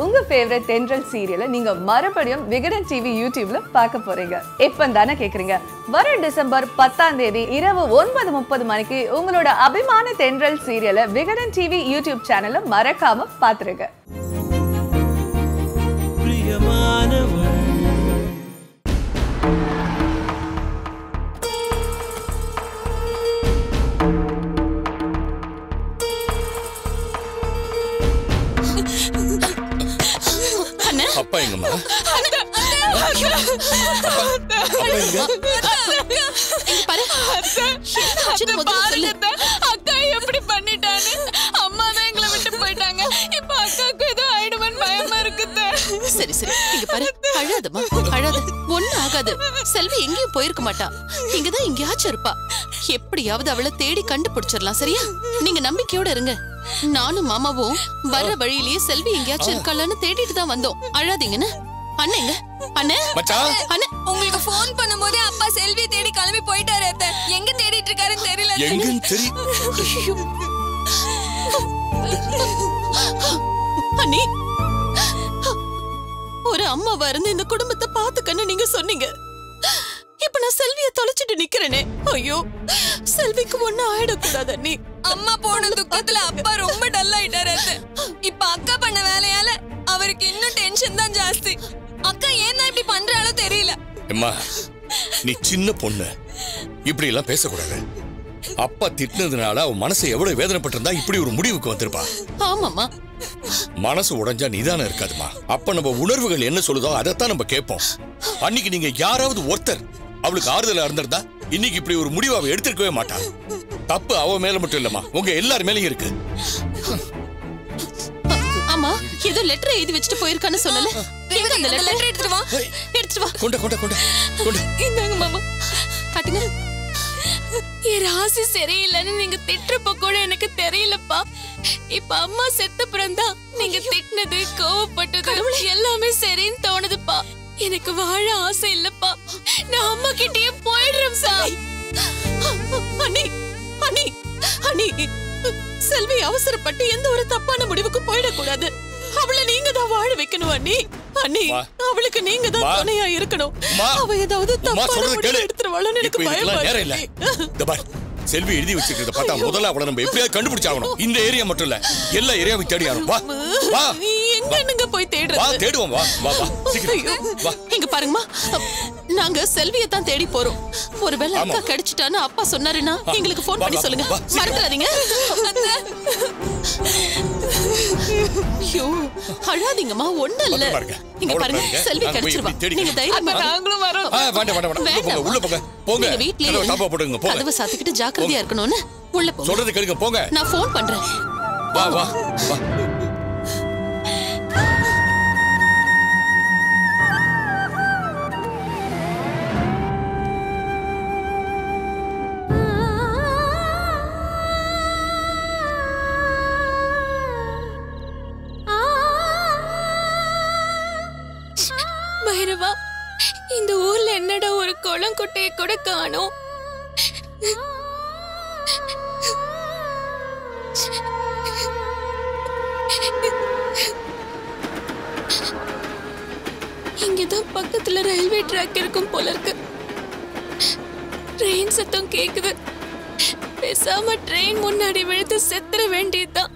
உங்க ஃபேவரட் தென்றல் சீரியலை நீங்க மறுபடியும் விகடன் டிவி யூடியூப்ல பார்க்க போறீங்க எப்ப தானே கேக்குறீங்க வர டிசம்பர் பத்தாம் தேதி இரவு ஒன்பது முப்பது மணிக்கு உங்களோட அபிமான தென்றல் சீரியலை விகடன் டிவி யூடியூப் சேனல்ல மறக்காம பாத்துருங்க பிரியமானவள் அப்பா எங்கம்மா பாரு என்னாச்சுன்னு முதல்ல சொல்லு அக்கா எப்படி பண்ணிட்டான்னு அம்மா தான் எங்களை விட்டு போயிட்டாங்க இப்ப அக்காவுக்கு ஏதோ ஆயிடுமன்னு பயமா இருக்குது சரி சரி இங்க பாரு அழாதம்மா அழாத ஒண்ணு ஆகாது செல்வி எங்கேயும் போயிருக்க மாட்டா இங்கதான் எங்கேயாச்சும் இருப்பா எப்படியாவது அவளை தேடி கண்டுபிடிச்சிடலாம் சரியா நீங்க நம்பிக்கையோட இருங்க நானும் மாமாவும் வர்ற வழியிலேயே செல்வி எங்கேயாச்சும் இருக்காளான்னு தேடிட்டு தான் வந்தோம் அழாதீங்கன்னு அண்ணேங்க அண்ணே மச்சான் அண்ணே உங்களுக்கு ஃபோன் பண்ணும்போதே அப்பா செல்வி தேடி கிளம்பி போயிட்டாரு அத்தை எங்க தேடிட்டு இருக்காருன்னு தெரியல அத்தை. எங்கன்னு தெரியும் அண்ணி ஒரு அம்மாவா இருந்து இந்த குடும்பத்தை பாத்துக்கன்னு நீங்க சொன்னீங்க இப்ப நான் செல்விய தொலைச்சிட்டு நிக்கிறேனே ஐயோ செல்விக்கு ஒண்ணு ஆயிடக்கூடாது அண்ணி அம்மா போன துக்கத்துல அப்பா ரொம்ப டல் ஆயிட்டாரு அத்தை. இப்ப அக்கா பண்ண வேலையால அவருக்கு இன்னும் டென்ஷன் தான் ஜாஸ்தி அக்கா ஏன் தான் இப்படி பண்றாளோ தெரியல அம்மா நீ சின்ன பொண்ணு இப்படி எல்லாம் பேசக்கூடாது அப்பா திட்டினதுனால அவன் மனசு எவ்வளவு வேதனைப்பட்டிருந்தா இப்படி ஒரு முடிவுக்கு வந்திருப்பா ஆமாமா மனசு உடைஞ்சா நிதானம் இருக்காதுமா அப்ப நம்ம உணர்வுகள் என்ன சொல்லுதோ அதைத்தான் நம்ம கேட்போம் அன்னைக்கு நீங்க யாராவது ஒருத்தர் அவளுக்கு ஆறுதலா இருந்திருந்தா இன்னைக்கு இப்படி ஒரு முடிவு அவ எடுத்திருக்கவே மாட்டா தப்பு அவ மேல மட்டும் இல்லம்மா உங்க எல்லார் மேலயும் இருக்கு ஆமா ஏதோ லெட்டர் எழுதி வச்சுட்டு போயிருக்கான்னு சொல்லல எங்க அந்த அந்த லெட்டர் லெட்டர் எடுத்துட்டு வா எடுத்துட்டு வா கொண்ட கொண்ட கொண்ட கொண்ட இந்தாங்க மாமா காட்டுங்க என் ராசி சரியில்லைன்னு நீங்க திட்டுறப்ப கூட எனக்கு தெரியலப்பா இப்ப அம்மா செத்த பிறந்தா நீங்க திட்டினது கோவப்பட்டது எல்லாமே சரின்னு தோணுதுப்பா எனக்கு வாழ ஆசை இல்லப்பா நான் அம்மா கிட்டயே போயிடுறேன் சார் அண்ணி அண்ணி அண்ணி செல்வி அவசரப்பட்டு எந்த ஒரு தப்பான முடிவுக்கு போயிடக்கூடாது அவளை நீங்க தான் வாழ வைக்கணும் அண்ணி அண்ணி மா. அவளுக்கு நீங்க தான் மா. துணையா இருக்கணும் மா. அவ ஏதாவது அம்மா தப்பான சொல்றது முடிவு கேளு எடுத்துருவாளோன்னு எனக்கு இப்ப பயமா இதுக்கெல்லாம் நேரம் இல்ல இருக்கு இந்த பார் செல்வி எழுதி வச்சிருக்கிறத பார்த்தா முதல்ல அவளை நம்ம எப்படியாவது கண்டுபிடிச்சாகணும் இந்த ஏரியா மட்டும் இல்ல எல்லா ஏரியாவும் தேடி ஆகணும் வா வா நீ எங்க என்னங்க போய் வா தேடுறது தேடுவோம் வா வா வா ஐயோ. சீக்கிரம் வா இங்க பாருங்கம்மா நாங்க செல்வியை தான் தேடி போறோம் ஒருவேளை ஆமா. அக்கா கிடைச்சிட்டான்னு அப்பா சொன்னாருன்னா ஆ. எங்களுக்கு ஃபோன் வா, பண்ணி வா, சொல்லுங்க வா, சீக்கிரம். மறந்துடாதீங்க ஐயோ அழாதீங்கம்மா ஒண்ணு இல்ல பத்திரமா இருங்க. இங்க அவ்வளவு பாருங்க பாருங்க. செல்வி நாங்க போய் கிடைச்சிருவா தேடி நீங்க கிடைப்போம். தைரியமா இருங்க. நாங்களும் வரோம் ஆ வேண்டாம் வேண்டாம் வேண்டாம் உள்ள போங்க உள்ள போங்க போங்க நீங்க வீட்லயே கதவை இருங்க. டாப்பா போடுங்க போங்க கதவை சாத்திக்கிட்டு ஜாக்கிரதையா இருக்கணும்னு உள்ள போங்க சொல்றது கேளுங்க போங்க நான் ஃபோன் பண்றேன் வா வா வா பைரவா இந்த ஊர்ல என்னடா ஒரு குளம் குட்டையை கூட காணோம் இங்கதான் பக்கத்துல ரயில்வே ட்ராக் இருக்கும் போல இருக்கு ட்ரெயின் சத்தம் கேக்குது பேசாம ட்ரெயின் முன்னாடி விழுந்து செத்துற வேண்டியதுதான்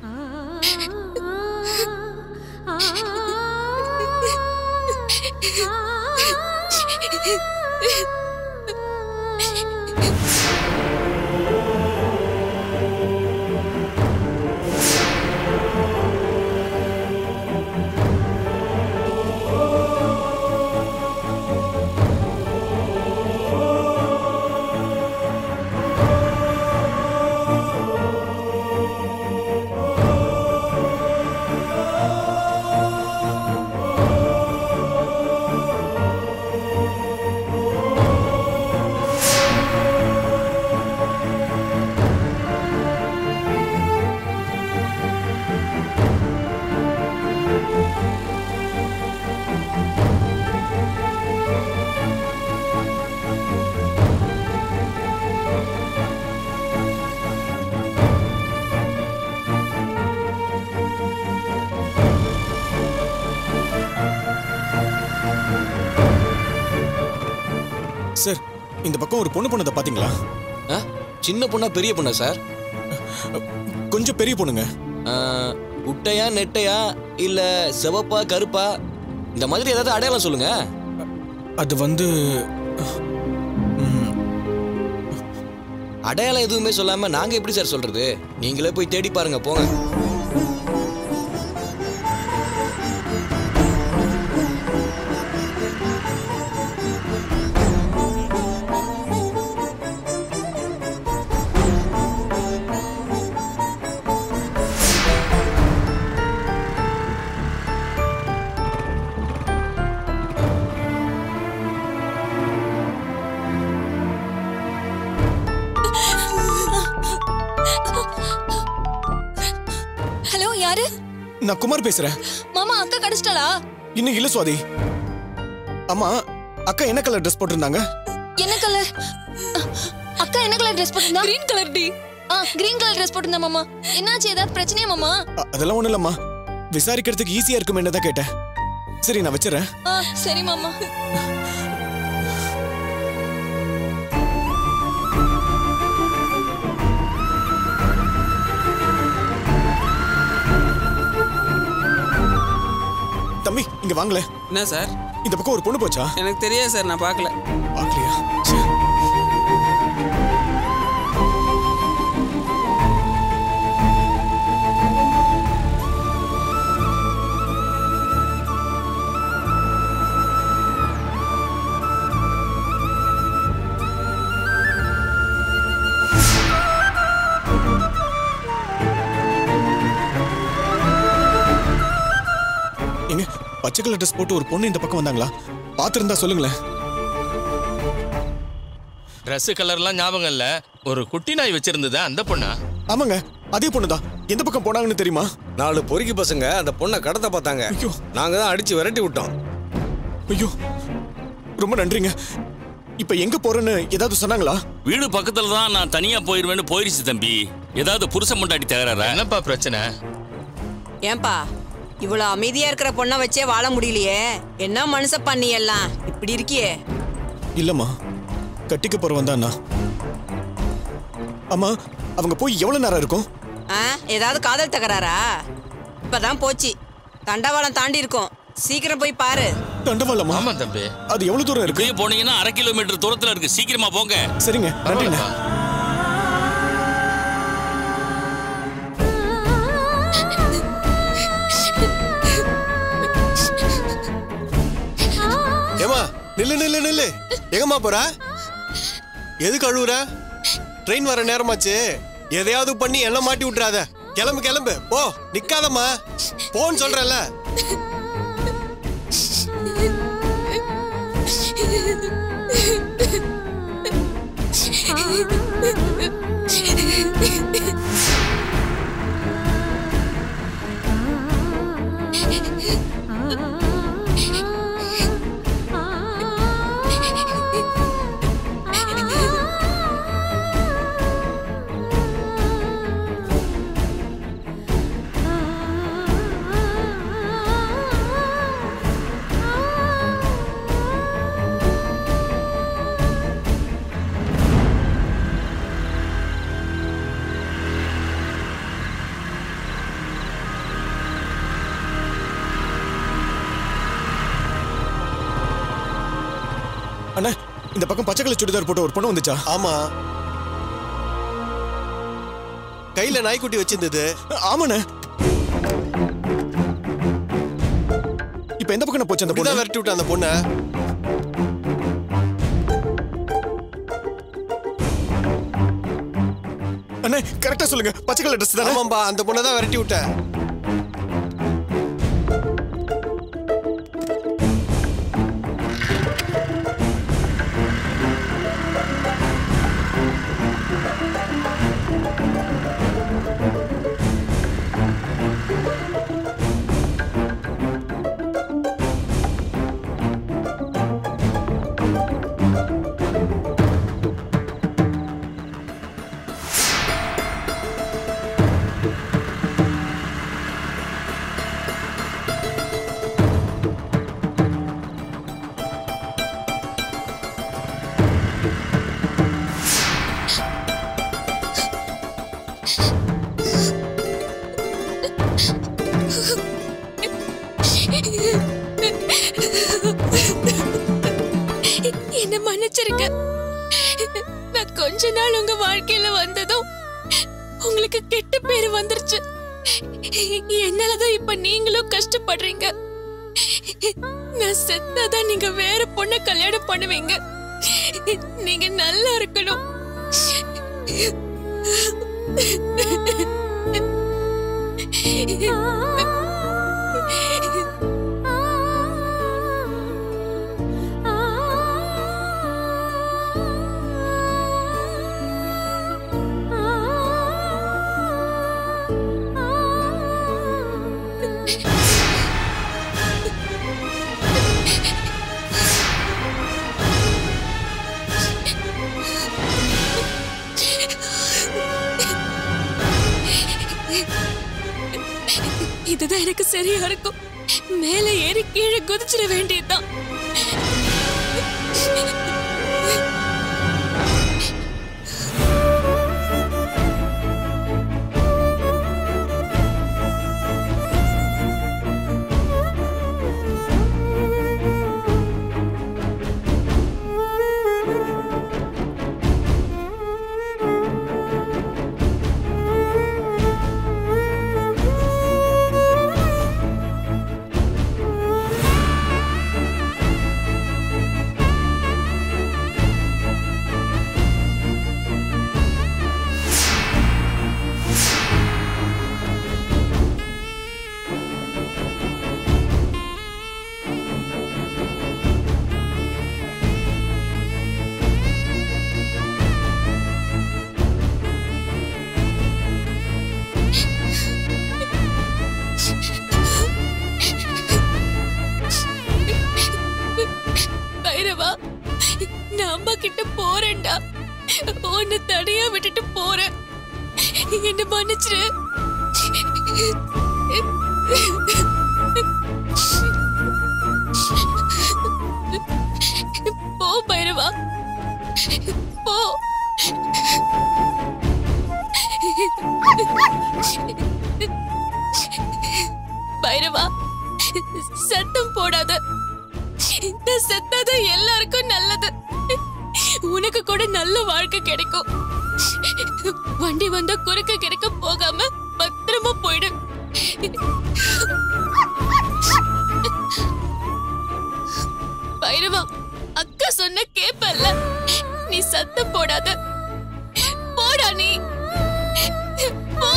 ஆ சார் இந்த பக்கம் ஒரு பொண்ணு பொண்ணதை பாத்தீங்களா ஆ? சின்ன பொண்ணா பெரிய பொண்ணா சார் கொஞ்சம் பெரிய பொண்ணுங்க ஆ, குட்டையா நெட்டையா இல்ல சிவப்பா கருப்பா இந்த மாதிரி ஏதாவது அடையாளம் சொல்லுங்க அது வந்து அடையாளம் எதுவுமே சொல்லாம நாங்க எப்படி சார் சொல்றது நீங்களே போய் தேடி பாருங்க போங்க ஹலோ யாரு நான் குமார் பேசுறேன் மாமா அக்கா கடிச்சிட்டாளா இன்னும் இல்ல சுவாதி அம்மா அக்கா என்ன கலர் ட்ரெஸ் போட்டிருந்தாங்க என்ன கலர் அக்கா என்ன கலர் ட்ரெஸ் போட்டிருந்தா கிரீன் கலர் டி ஆ கிரீன் கலர் ட்ரெஸ் போட்டிருந்தா மாமா என்னாச்சு ஏதாவது பிரச்சனையா மாமா அ- அதெல்லாம் ஒண்ணும் இல்லம்மா விசாரிக்கிறதுக்கு ஈஸியா இருக்குமே தான் கேட்டேன் சரி நான் வச்சிடறேன் ஆ சரி மாமா தம்பி இங்க வாங்கல என்ன சார் இந்த பக்கம் ஒரு பொண்ணு போச்சா எனக்கு தெரியாது சார் நான் பார்க்கல பாக்கலையா சரி. ஏங்க பச்சை கலர் ட்ரெஸ் போட்டு ஒரு பொண்ணு இந்த பக்கம் வந்தாங்களா பாத்திருந்தா சொல்லுங்களேன் ட்ரெஸ் கலர்லாம் ஞாபகம் இல்ல ஒரு குட்டி நாய் வச்சிருந்தது அந்த பொண்ணா ஆமாங்க அதே பொண்ணுதான் எந்த பக்கம் போனாங்கன்னு தெரியுமா நாலு பொறுக்கி பசங்க அந்த பொண்ணை கடத்த பார்த்தாங்க ஐயோ. நாங்க தான் அடிச்சு விரட்டி விட்டோம் ஐயோ ரொம்ப நன்றிங்க இப்ப எங்க போறேன்னு ஏதாவது சொன்னாங்களா வீடு பக்கத்துல தான் நான் தனியா போயிருவேன்னு போயிருச்சு தம்பி ஏதாவது புருஷன் முண்டாட்டி தகராறா என்னப்பா பிரச்சனை ஏன்பா இவ்வளவு அமைதியா இருக்கிற பொண்ணை வச்சே வாழ முடியலையே என்ன மனுஷ பண்ணி எல்லாம் இப்படி இருக்கியே இல்லம்மா கட்டிக்க போறவன் தான் நான் அம்மா அவங்க போய் எவ்வளவு நேரம் இருக்கும் ஆ ஏதாவது காதல் தகராறா இப்பதான் போச்சு தண்டவாளம் தாண்டி இருக்கும் சீக்கிரம் போய் பாரு தண்டவாளமா ஆமா தம்பி அது எவ்வளவு தூரம் இருக்கு இப்படியே போனீங்கன்னா அரை கிலோமீட்டர் தூரத்துல இருக்கு சீக்கிரமா போங்க சரிங்க நன்றிங்க பரவாயில்லப்பா. ஏமா நில்லு நில்லு நில்லு எங்கம்மா போற எதுக்கு அழுவுற ட்ரெயின் வர நேரமாச்சு எதையாவது பண்ணி என்ன மாட்டி விட்டுறாத கிளம்பு கிளம்பு போ நிக்காதம்மா போன்னு சொல்றேன்ல அண்ணா இந்த பக்கம் பச்சை கலர் சுடிதார் போட்டு ஒரு பொண்ணு வந்துச்சா ஆமா கையில நாய்க்குட்டி வச்சிருந்தது ஆமாண்ணே இப்ப எந்த பக்கம் போச்சு அந்த இப்படிதான் பொண்ணு விரட்டி விட்ட அந்த பொண்ணை அண்ணே கரெக்டா சொல்லுங்க பச்சை கலர் ட்ரெஸ் தானே ஆமாம்பா அந்த பொண்ணை தான் விரட்டி விட்டேன் என்ன மன்னிச்சிருங்க நான் கொஞ்ச நாள் உங்க வாழ்க்கையில வந்ததும் உங்களுக்கு கெட்ட பேரு வந்துருச்சு என்னாலதான் இப்ப நீங்களும் கஷ்டப்படுறீங்க நான் செத்தாதான் நீங்க வேற பொண்ண கல்யாணம் பண்ணுவீங்க நீங்க நல்லா இருக்கணும் இதுதான் எனக்கு சரியா இருக்கும் மேல ஏறி கீழே குதிச்சிட வேண்டியதுதான் பைரவா நான் அம்மா கிட்ட போறேன்டா உன்னை தனியா விட்டுட்டு போறேன் என்ன மன்னிச்சிரு போ பைரவா போ பைரவா சத்தம் போடாத நான் செத்தாதான் எல்லாருக்கும் நல்லது உனக்கு கூட நல்ல வாழ்க்கை கிடைக்கும் வண்டி வந்தா குறுக்க கிடைக்க போகாம பத்திரமா போயிடு பைரவா அக்கா சொன்ன கேப்பல்ல நீ சத்தம் போடாத போடா நீ போ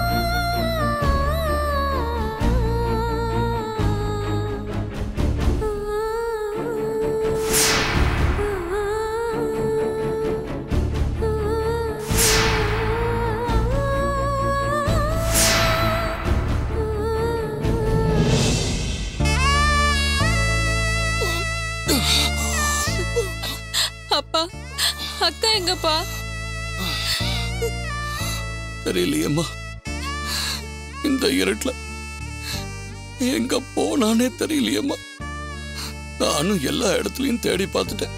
அப்பா அக்கா எங்கப்பா தெரியலையேம்மா இந்த இருட்டுல எங்க போனானே தெரியலையேம்மா நானும் எல்லா இடத்துலயும் தேடி பார்த்துட்டேன்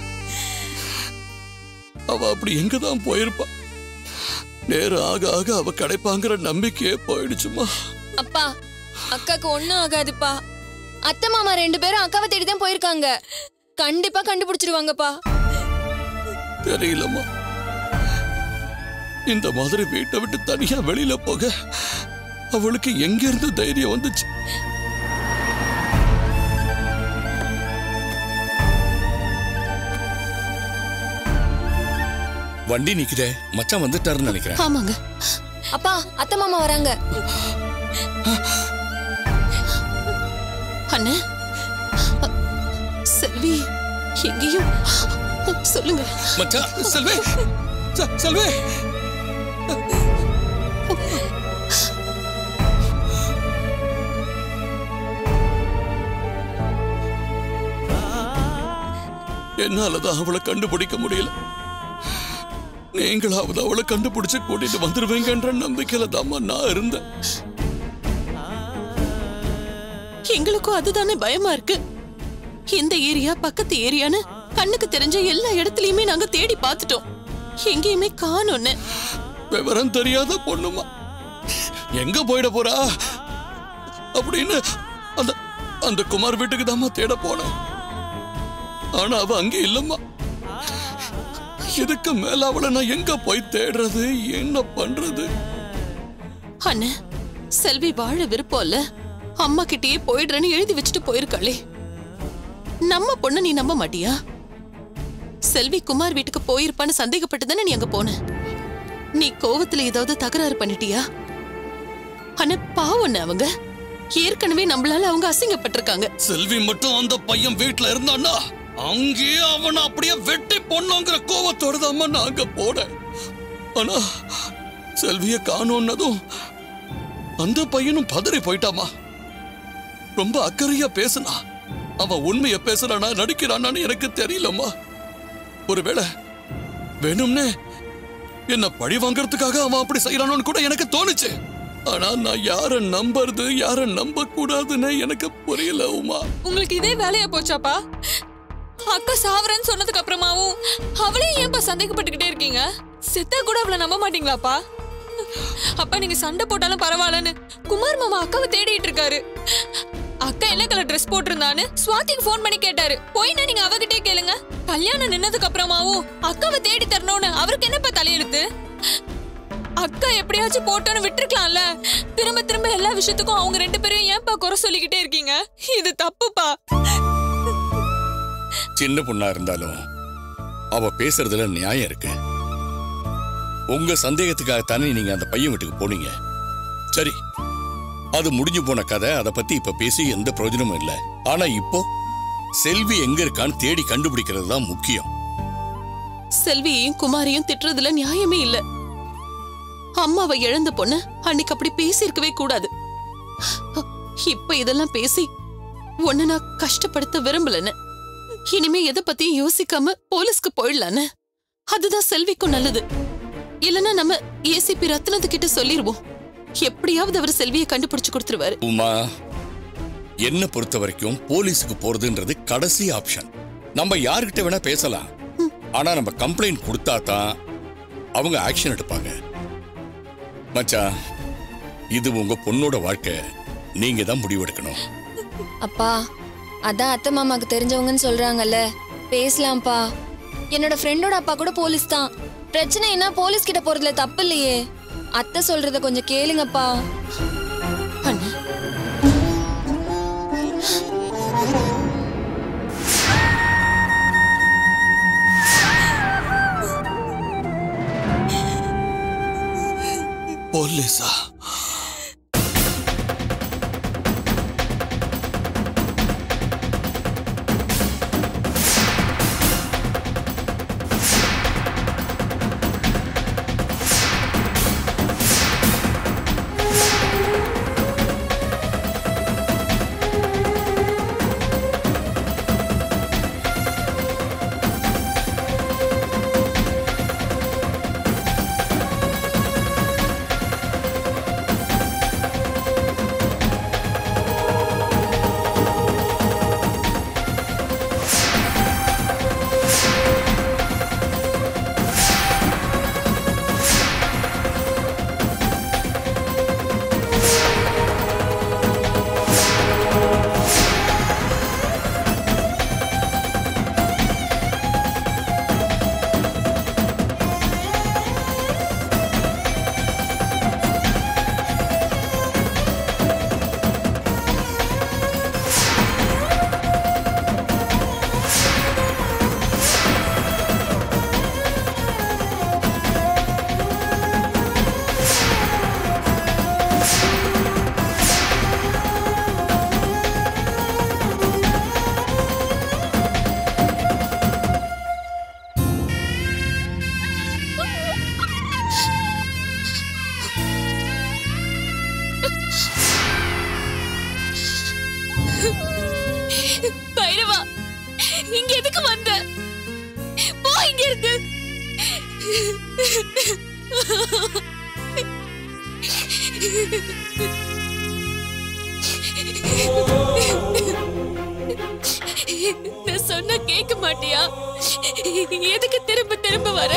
அவ அப்படி எங்க தான் போயிருப்பா நேரம் ஆக ஆக அவ கிடைப்பாங்கிற நம்பிக்கையே போயிடுச்சுமா அப்பா அக்காக்கு ஒண்ணும் ஆகாதுப்பா அத்தை மாமா ரெண்டு பேரும் அக்காவை தேடி தான் போயிருக்காங்க கண்டிப்பா கண்டுபிடிச்சிருவாங்கப்பா தெரியலம்மா இந்த மாதிரி வீட்டை விட்டு தனியா வெளியில போக அவளுக்கு எங்க இருந்து தைரியம் வந்துச்சு வண்டி நிக்குதே மச்சான் வந்துட்டாருன்னு நினைக்கிறேன் ஆமாங்க அப்பா அத்தை மாமா வராங்க அண்ணே அ, செல்வி எங்கேயும் சொல்லுங்க மச்சான் செல்வே செ- செல்வே என்னாலதான் அவளை கண்டுபிடிக்க முடியல நீங்களாவது அவளை கண்டுபிடிச்சு கூட்டிட்டு வந்துருவீங்கன்ற நம்பிக்கையில தாம்மா நான் இருந்தேன் எங்களுக்கும் அதுதானே பயமா இருக்கு இந்த ஏரியா பக்கத்து ஏரியான்னு கண்ணுக்கு தெரிஞ்ச எல்லா இடத்துலயுமே நாங்க தேடி பார்த்துட்டோம் எங்கேயுமே காணோன்னு விவரம் தெரியாத பொண்ணுமா எங்க போயிட போறா அப்படின்னு அந்த அந்த குமார் வீட்டுக்கு தாம்மா தேட போனேன் ஆனா அவ அங்க இல்லம்மா இதுக்கு மேல அவளை நான் எங்க போய் தேடுறது என்ன பண்றது அண்ணே செல்வி வாழ விருப்பம் இல்ல அம்மா கிட்டயே போயிடுறேன்னு எழுதி வச்சுட்டு போயிருக்காளே நம்ம பொண்ணு நீ நம்ப மாட்டியா செல்வி குமார் வீட்டுக்கு போயிருப்பான்னு சந்தேகப்பட்டு தானே நீ அங்க போன நீ கோவத்துல ஏதாவது தகராறு பண்ணிட்டியா ஆனா பாவம் அவங்க ஏற்கனவே நம்மளால அவங்க அசிங்கப்பட்டிருக்காங்க செல்வி மட்டும் அந்த பையன் வீட்டுல இருந்தான்னா அங்கேயே அவனை அப்படியே வெட்டி பொண்ணுங்கிற கோவத்தோட தான் நான் அங்க போனேன் ஆனா செல்விய காணோன்னதும் அந்த பையனும் பதறி போயிட்டாமா ரொம்ப அக்கறையா பேசுனா அவன் உண்மைய பேசுறானா நடிக்கிறானான்னு எனக்கு தெரியலம்மா ஒருவேளை வேணும்னே என்ன பழி வாங்குறதுக்காக அவன் அப்படி செய்யறானு கூட எனக்கு தோணுச்சு ஆனா நான் யார நம்புறது யார நம்ப கூடாதுன்னு எனக்கு புரியல உமா உங்களுக்கு இதே வேலையா போச்சாப்பா அக்கா சாவரன்னு சொன்னதுக்கு அப்புறமாவும் அவளையும் ஏன்பா சந்தேகப்பட்டுக்கிட்டே இருக்கீங்க செத்தா கூட அவளை நம்ப மாட்டீங்களாப்பா அப்பா நீங்க சண்டை போட்டாலும் பரவாயில்லன்னு குமார் மாமா அக்காவை தேடிட்டு இருக்காரு அக்கா என்ன கலர் ட்ரெஸ் போட்டிருந்தான்னு ஸ்வாதிக்கு ஃபோன் பண்ணி கேட்டாரு போயினா நீங்க அவகிட்டே கேளுங்க கல்யாணம் நின்னதுக்கு அப்புறமாவும் அக்காவை தேடி தரணும்னு அவருக்கு என்னப்பா தலையெழுத்து அக்கா எப்படியாச்சும் போட்டோன்னு விட்டுருக்கலாம்ல திரும்ப திரும்ப எல்லா விஷயத்துக்கும் அவங்க ரெண்டு பேரும் ஏன்பா குறை சொல்லிக்கிட்டே இருக்கீங்க இது தப்புப்பா சின்ன பொண்ணா இருந்தாலும் அவ பேசுறதுல நியாயம் இருக்கு உங்க சந்தேகத்துக்காகத்தானே நீங்க அந்த பையன் வீட்டுக்கு போனீங்க சரி அது முடிஞ்சு போன கதை அதை பத்தி இப்ப பேசி எந்த பிரயோஜனமும் இல்ல ஆனா இப்போ செல்வி எங்க இருக்கான்னு தேடி கண்டுபிடிக்கிறது தான் முக்கியம் செல்வியையும் குமாரையும் திட்டுறதுல நியாயமே இல்ல அம்மாவை இழந்த பொண்ணு அன்னைக்கு அப்படி பேசியிருக்கவே கூடாது இப்ப இதெல்லாம் பேசி உன்னை நான் கஷ்டப்படுத்த விரும்பலன்னு இனிமே எதை பத்தியும் யோசிக்காம போலீஸ்க்கு போயிடலான்னு அதுதான் செல்விக்கும் நல்லது இல்லனா நம்ம ஏசிபி ரத்னத்து கிட்ட சொல்லிருவோம் எப்படியாவது அவர் செல்வியை கண்டுபிடிச்சு கொடுத்துருவாரு உமா என்ன பொறுத்த வரைக்கும் போலீஸுக்கு போறதுன்றது கடைசி ஆப்ஷன் நம்ம யார்கிட்ட வேணா பேசலாம் ஆனா நம்ம கம்ப்ளைண்ட் கொடுத்தா தான் அவங்க ஆக்ஷன் எடுப்பாங்க மச்சான் இது உங்க பொண்ணோட வாழ்க்கை நீங்க தான் முடிவெடுக்கணும் அப்பா அதான் அத்தை மாமாக்கு தெரிஞ்சவங்கன்னு சொல்றாங்கல்ல பேசலாம்ப்பா என்னோட ஃப்ரெண்டோட அப்பா கூட போலீஸ் தான் பிரச்சனை என்ன போலீஸ் கிட்ட போறதுல தப்பு இல்லையே அத்தை சொல்றத கொஞ்சம் கேளுங்கப்பா அண்ணா போலீஸா பைரவா இங்க எதுக்கு வந்த போ இங்க இருக்கு நான் சொன்னா கேட்க மாட்டியா எதுக்கு திரும்ப திரும்ப வர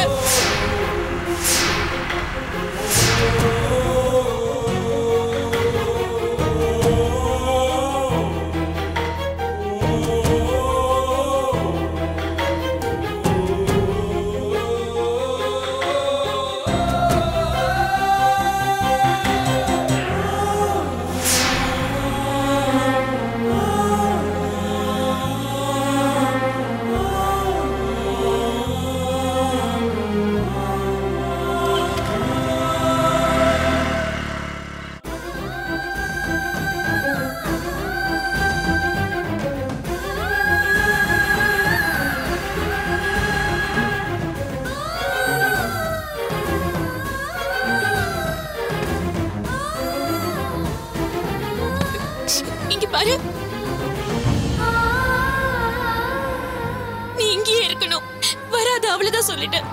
தான் சொல்லிட்டேன்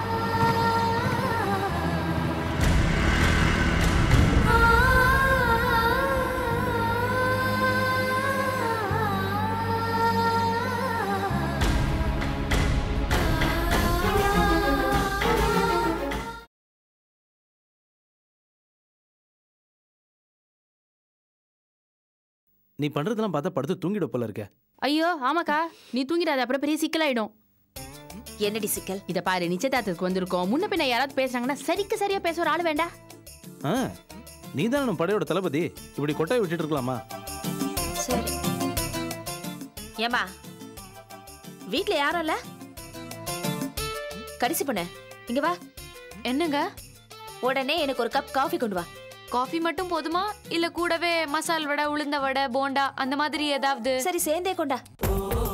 நீ பண்றதெல்லாம் பார்த்தா படுத்து தூங்கிட போல இருக்க ஐயோ ஆமாக்கா நீ தூங்கிடாத அப்புறம் பெரிய சிக்கலாயிடும் என்னடி சிக்கல் இத பாரு நிச்சயதார்த்தத்துக்கு வந்திருக்கோம் முன்ன பின்ன யாராவது பேசுறாங்கன்னா சரிக்கு சரியா பேச ஒரு ஆள் வேண்டாம் ஆ நீ தானே நம்ம படையோட தளபதி இப்படி கொட்டாய் விட்டுட்டு இருக்கலாமா சரி ஏமா வீட்ல யாரும் இல்ல கரிசி பொண்ணு இங்க வா என்னங்க உடனே எனக்கு ஒரு கப் காஃபி கொண்டு வா காஃபி மட்டும் போதுமா இல்ல கூடவே மசால் வடை உளுந்த வடை போண்டா அந்த மாதிரி ஏதாவது சரி சேர்ந்தே கொண்டா